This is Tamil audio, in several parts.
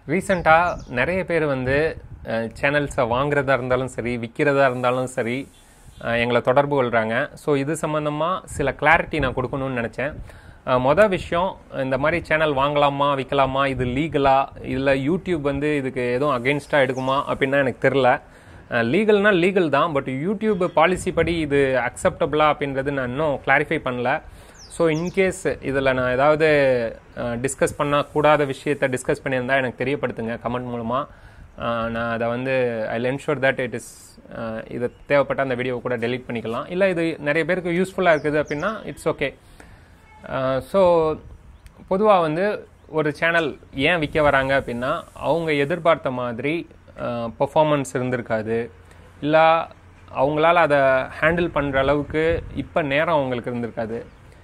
ரீசெண்டாக நிறைய பேர் வந்து சேனல்ஸை வாங்குறதா இருந்தாலும் சரி விற்கிறதா இருந்தாலும் சரி அஹ், எங்களை தொடர்பு கொள்கிறாங்க ஸோ இது சம்மந்தமாக சில கிளாரிட்டி நான் கொடுக்கணும்னு நினச்சேன் மொதல் விஷயம் இந்த மாதிரி சேனல் வாங்கலாமா விற்கலாமா இது லீகலா இல்லை யூடியூப் வந்து இதுக்கு எதுவும் அகெயின்ஸ்டாக எடுக்குமா அப்படின்னா எனக்கு தெரில லீகல்னா லீகல் தான் பட் யூடியூப் பாலிசி படி இது அக்செப்டபிளா அப்படின்றது நான் இன்னும் கிளாரிஃபை பண்ணல ஸோ இன்கேஸ் இதில் நான் ஏதாவது டிஸ்கஸ் பண்ணக்கூடாத விஷயத்தை டிஸ்கஸ் பண்ணியிருந்தா எனக்கு தெரியப்படுத்துங்க கமெண்ட் மூலமாக நான் அதை வந்து I ensure that it is இது தேவைப்பட்ட அந்த வீடியோவை கூட டெலீட் பண்ணிக்கலாம் இல்லை இது நிறைய பேருக்கு யூஸ்ஃபுல்லாக இருக்குது அப்படின்னா இட்ஸ் ஓகே ஸோ பொதுவாக வந்து ஒரு சேனல் ஏன் விற்க வராங்க அப்படின்னா அவங்க எதிர்பார்த்த மாதிரி பெர்ஃபார்மன்ஸ் இருந்திருக்காது இல்லை அவங்களால அதை ஹேண்டில் பண்ணுற அளவுக்கு இப்போ நேரம் அவங்களுக்கு இருந்திருக்காது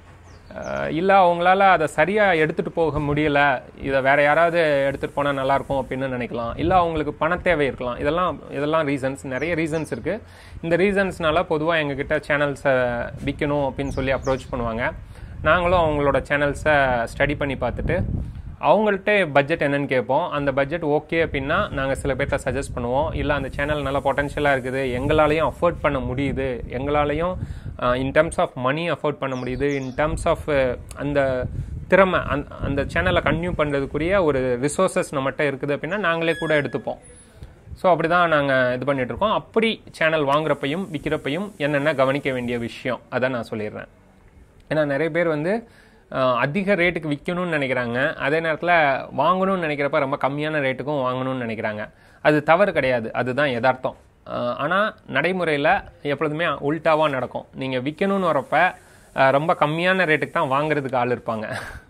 இல்லை அவங்களால அதை சரியாக எடுத்துகிட்டு போக முடியல இதை வேற யாராவது எடுத்துகிட்டு போனால் நல்லாயிருக்கும் அப்படின்னு நினைக்கலாம் இல்லை அவங்களுக்கு பண தேவை இருக்கலாம் இதெல்லாம் இதெல்லாம் ரீசன்ஸ் நிறைய ரீசன்ஸ் இருக்குது இந்த ரீசன்ஸ்னால பொதுவாக எங்ககிட்ட சேனல்ஸை விற்கணும் அப்படின்னு சொல்லி அப்ரோச் பண்ணுவாங்க நாங்களும் அவங்களோட சேனல்ஸை ஸ்டடி பண்ணி பார்த்துட்டு அவங்கள்ட்ட பட்ஜெட் என்னன்னு கேட்போம் அந்த பட்ஜெட் ஓகே அப்படின்னா நாங்கள் சில பேர்த்த சஜஸ்ட் பண்ணுவோம் இல்லை அந்த சேனல் நல்ல பொட்டன்ஷியலாக இருக்குது எங்களாலையும் அஃபோர்ட் பண்ண முடியுது எங்களாலையும் in terms of money afford பண்ண முடியுது இன் டர்ம்ஸ் ஆஃப் அந்த திறமை அந் அந்த சேனலை கன்டினியூ பண்ணுறதுக்குரிய ஒரு ரிசோர்ஸஸ் நம்மகிட்ட இருக்குது அப்படின்னா நாங்களே கூட எடுத்துப்போம் ஸோ அப்படி தான் நாங்கள் இது பண்ணிட்டு இருக்கோம் அப்படி சேனல் வாங்குறப்பையும் விற்கிறப்பையும் என்னென்ன கவனிக்க வேண்டிய விஷயம் அதை நான் சொல்லிடுறேன் ஏன்னா நிறைய பேர் வந்து அஹ், அதிக ரேட்டுக்கு விற்கணும்னு நினைக்கிறாங்க அதே நேரத்தில் வாங்கணும்னு நினைக்கிறப்ப ரொம்ப கம்மியான ரேட்டுக்கும் வாங்கணும்னு நினைக்கிறாங்க அது தவறு கிடையாது அதுதான் யதார்த்தம் ஆனால் நடைமுறையில் எப்பொழுதுமே உல்ட்டாவாக நடக்கும் நீங்கள் விற்கணும்னு வரப்ப அஹ், ரொம்ப கம்மியான ரேட்டுக்கு தான் வாங்குறதுக்கு ஆள் இருப்பாங்க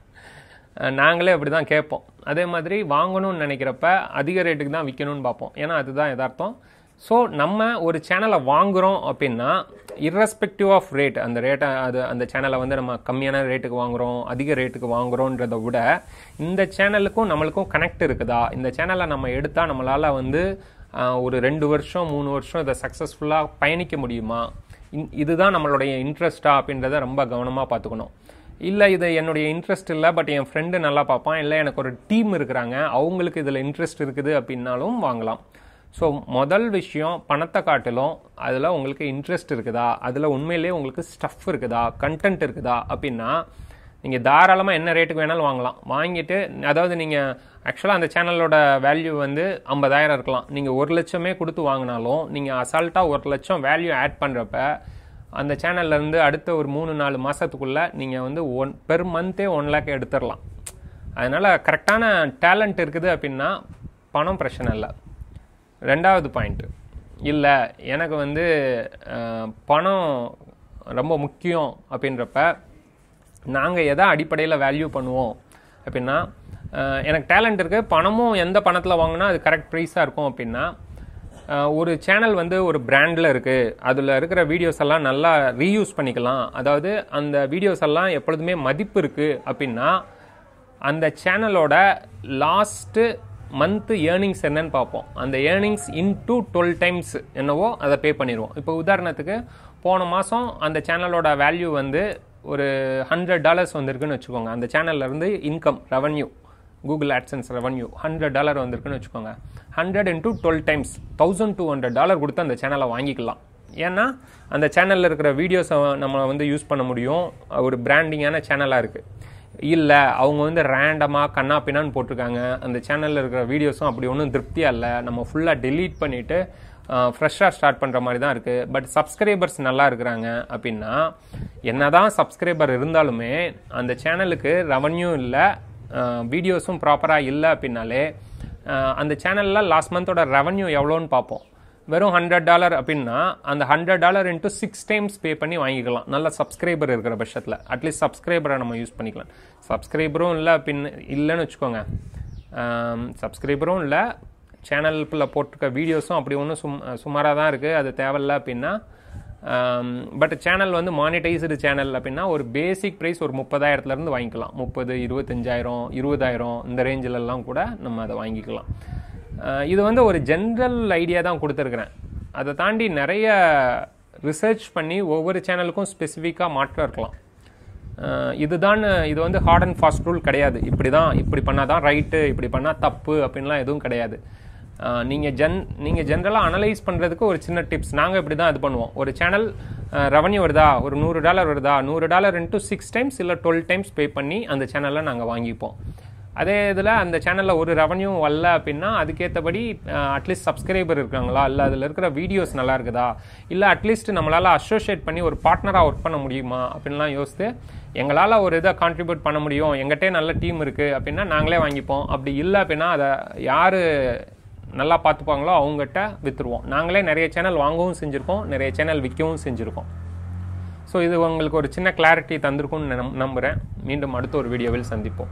அஹ், நாங்களே அப்படி தான் கேட்போம் அதே மாதிரி வாங்கணும்னு நினைக்கிறப்ப அதிக ரேட்டுக்கு தான் விற்கணும்னு பார்ப்போம் ஏன்னா அதுதான் யதார்த்தம் ஸோ நம்ம ஒரு சேனலை வாங்குறோம் அப்படின்னா irrespective ஆஃப் ரேட் அந்த ரேட்டை அது அந்த சேனலை வந்து நம்ம கம்மியான ரேட்டுக்கு வாங்குறோம் அதிக ரேட்டுக்கு வாங்குறோன்றதை விட இந்த சேனலுக்கும் நம்மளுக்கும் கனெக்ட் இருக்குதா இந்த சேனலை நம்ம எடுத்தால் நம்மளால் வந்து ஆஹ், ஒரு ரெண்டு வருஷம் மூணு வருஷம் இதை சக்ஸஸ்ஃபுல்லாக பயணிக்க முடியுமா இன்- இதுதான் நம்மளுடைய இன்ட்ரெஸ்டா அப்படின்றத ரொம்ப கவனமாக பார்த்துக்கணும் இல்லை இது என்னுடைய இன்ட்ரெஸ்ட் இல்லை பட் என் ஃப்ரெண்டு நல்லா பார்ப்பான் இல்லை எனக்கு ஒரு டீம் இருக்கிறாங்க அவங்களுக்கு இதில் இன்ட்ரெஸ்ட் இருக்குது அப்படின்னாலும் வாங்கலாம் ஸோ முதல் விஷயம் பணத்தை காட்டிலும் அதில் உங்களுக்கு இன்ட்ரெஸ்ட் இருக்குதா அதில் உண்மையிலேயே உங்களுக்கு ஸ்டஃப் இருக்குதா கண்டென்ட் இருக்குதா அப்படின்னா நீங்கள் தாராளமாக என்ன ரேட்டுக்கு வேணாலும் வாங்கலாம் வாங்கிட்டு அதாவது நீங்கள் ஆக்சுவலாக அந்த சேனலோட வேல்யூ வந்து ஐம்பதாயிரம் இருக்கலாம் நீங்கள் ஒரு லட்சமே கொடுத்து வாங்கினாலும் நீங்கள் அசால்ட்டாக ஒரு லட்சம் வேல்யூ ஆட் பண்ணுறப்ப அந்த சேனல்ல இருந்து அடுத்த ஒரு மூணு நாலு மாதத்துக்குள்ளே நீங்கள் வந்து ஒன் பெர் மந்த்தே ஒன் லேக் எடுத்துடலாம் அதனால் கரெக்டான டேலண்ட் இருக்குது அப்படின்னா பணம் பிரச்சனை இல்லை ரெண்டாவது பாயிண்ட் இல்லை எனக்கு வந்து அஹ், பணம் ரொம்ப முக்கியம் அப்படின்றப்ப நாங்கள் எதை அடிப்படையில் வேல்யூ பண்ணுவோம் அப்படின்னா அஹ், எனக்கு டேலண்ட் இருக்குது பணமும் எந்த பணத்தில் வாங்கினா அது கரெக்ட் ப்ரைஸாக இருக்கும் அப்படின்னா அஹ், ஒரு சேனல் வந்து ஒரு பிராண்டில் இருக்குது அதில் இருக்கிற வீடியோஸ் எல்லாம் நல்லா ரீயூஸ் பண்ணிக்கலாம் அதாவது அந்த வீடியோஸ் எல்லாம் எப்பொழுதுமே மதிப்பு இருக்குது அப்படின்னா அந்த சேனலோட லாஸ்ட்டு மந்த்து ஏர்னிங்ஸ் என்னன்னு பார்ப்போம் அந்த earnings into twelve times என்னவோ அதை பே பண்ணிடுவோம் இப்போ உதாரணத்துக்கு போன மாதம் அந்த சேனலோட வேல்யூ வந்து ஒரு ஹண்ட்ரட் டாலர்ஸ் வந்திருக்குன்னு வச்சுக்கோங்க அந்த சேனல்ல இருந்து income revenue Google AdSense revenue hundred dollar வந்திருக்குன்னு வச்சுக்கோங்க hundred into twelve times thousand two hundred dollar கொடுத்து அந்த சேனலை வாங்கிக்கலாம் ஏன்னா அந்த சேனலில் இருக்கிற வீடியோஸை நம்ம வந்து யூஸ் பண்ண முடியும் ஒரு பிராண்டிங்கான சேனலாக இருக்குது இல்லை அவங்க வந்து ரேண்டமாக கண்ணா பின்னான்னு போட்டிருக்காங்க அந்த சேனலில் இருக்கிற வீடியோஸும் அப்படி ஒன்றும் திருப்தியாக இல்லை நம்ம ஃபுல்லாக delete பண்ணிவிட்டு ஃப்ரெஷ்ஷாக ஸ்டார்ட் பண்ணுற மாதிரி தான் இருக்குது பட் சப்ஸ்கிரைபர்ஸ் நல்லா இருக்கிறாங்க அப்படின்னா என்னதான் சப்ஸ்கிரைபர் இருந்தாலுமே அந்த சேனலுக்கு ரெவன்யூ இல்லை வீடியோஸும் ப்ராப்பராக இல்லை அப்படின்னாலே அஹ், அந்த சேனலில் லாஸ்ட் மந்தோட ரெவன்யூ எவ்வளோன்னு பார்ப்போம் வெறும் ஹண்ட்ரட் டாலர் அப்படின்னா அந்த hundred dollar into six times pay பண்ணி வாங்கிக்கலாம் நல்ல சப்ஸ்கிரைபர் இருக்கிற பட்சத்தில் அட்லீஸ்ட் சப்ஸ்கிரைபரை நம்ம யூஸ் பண்ணிக்கலாம் சப்ஸ்கிரைபரும் இல்லை பின் இல்லைன்னு வச்சுக்கோங்க சப்ஸ்கிரைபரும் இல்லை சேனல்ல போட்டிருக்க வீடியோஸும் அப்படி ஒன்றும் சும் சுமாராக தான் இருக்குது அது தேவையில்ல அப்படின்னா பட் சேனல் வந்து மானிட்டைஸ்டு சேனல் அப்படின்னா ஒரு பேசிக் ப்ரைஸ் ஒரு முப்பதாயிரத்துலேருந்து வாங்கிக்கலாம் முப்பது இருபத்தஞ்சாயிரம் இருபதாயிரம் இந்த ரேஞ்சிலெல்லாம் கூட நம்ம அதை வாங்கிக்கலாம் அஹ் இது வந்து ஒரு ஜென்ரல் ஐடியா தான் கொடுத்துருக்குறேன் அதை தாண்டி நிறைய ரிசர்ச் பண்ணி ஒவ்வொரு சேனலுக்கும் ஸ்பெசிஃபிக்காக மாற்றம் இருக்கலாம் அஹ், இதுதான் இது வந்து ஹார்ட் அண்ட் ஃபாஸ்ட் ரூல் கிடையாது இப்படி தான் இப்படி பண்ணால் தான் ரைட்டு இப்படி பண்ணால் தப்பு அப்படின்லாம் எதுவும் கிடையாது நீங்கள் ஜென் நீங்கள் ஜென்ரலாக அனலைஸ் பண்ணுறதுக்கு ஒரு சின்ன டிப்ஸ் நாங்கள் இப்படி தான் இது பண்ணுவோம் ஒரு சேனல் ரெவன்யூ வருதா ஒரு நூறு டாலர் வருதா நூறு டாலர் இன்ட்டு சிக்ஸ் டைம்ஸ் இல்லை டுவெல் டைம்ஸ் பே பண்ணி அந்த சேனலில் நாங்கள் வாங்கிப்போம் அதே இதில் அந்த சேனலில் ஒரு ரெவன்யூ வரல அப்படின்னா அதுக்கேற்றபடி அட்லீஸ்ட் சப்ஸ்கிரைபர் இருக்காங்களா இல்லை அதில் இருக்கிற வீடியோஸ் நல்லா இருக்குதா இல்லை அட்லீஸ்ட் நம்மளால் அசோசியேட் பண்ணி ஒரு பார்ட்னராக ஒர்க் பண்ண முடியுமா அப்படின்லாம் யோசித்து எங்களால் ஒரு இதை கான்ட்ரிபியூட் பண்ண முடியும் எங்கிட்டே நல்ல டீம் இருக்குது அப்படின்னா நாங்களே வாங்கிப்போம் அப்படி இல்லை அப்படின்னா அதை யார் நல்லா பார்த்துப்பாங்களோ அவங்ககிட்ட விற்றுருவோம் நாங்களே நிறைய சேனல் வாங்கவும் செஞ்சுருக்கோம் நிறைய சேனல் விற்கவும் செஞ்சுருக்கோம் ஸோ இது உங்களுக்கு ஒரு சின்ன கிளாரிட்டி தந்திருக்கும்னு நம் நம்புகிறேன் மீண்டும் அடுத்த ஒரு வீடியோவில் சந்திப்போம்